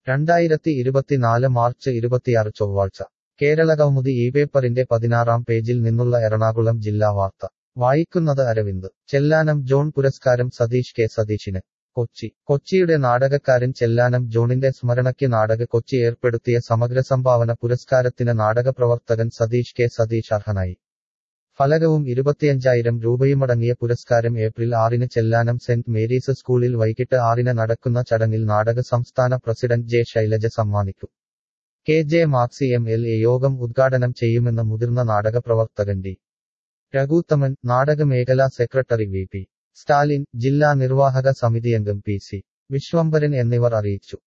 രണ്ടായിരത്തി ഇരുപത്തിനാല് മാർച്ച് ഇരുപത്തിയാറ് ചൊവ്വാഴ്ച കേരള കൗമുദി ഈ പേപ്പറിന്റെ പതിനാറാം പേജിൽ നിന്നുള്ള എറണാകുളം ജില്ലാ വാർത്ത വായിക്കുന്നത് അരവിന്ദ് ചെല്ലാനം ജോൺ പുരസ്കാരം സതീഷ് കെ സതീഷിന് കൊച്ചി കൊച്ചിയുടെ നാടകക്കാരൻ ചെല്ലാനം ജോണിന്റെ സ്മരണയ്ക്ക് നാടക കൊച്ചി ഏർപ്പെടുത്തിയ സമഗ്ര സംഭാവന പുരസ്കാരത്തിന് നാടകപ്രവർത്തകൻ സതീഷ് കെ സതീഷ് അർഹനായി ഫലകവും ഇരുപത്തിയഞ്ചായിരം രൂപയുമടങ്ങിയ പുരസ്കാരം ഏപ്രിൽ ആറിന് ചെല്ലാനം സെന്റ് മേരീസ് സ്കൂളിൽ വൈകിട്ട് ആറിന് നടക്കുന്ന ചടങ്ങിൽ നാടക സംസ്ഥാന പ്രസിഡന്റ് ജെ ശൈലജ സമ്മാനിക്കും K J Maxi M L A യോഗം ഉദ്ഘാടനം ചെയ്യുമെന്ന് മുതിർന്ന നാടകപ്രവർത്തകൻ ഡി രഘുത്തമൻ നാടകമേഖലാ സെക്രട്ടറി വി പി സ്റ്റാലിൻ ജില്ലാ നിർവാഹക സമിതിയംഗം പി സി വിശ്വംഭരൻ എന്നിവർ അറിയിച്ചു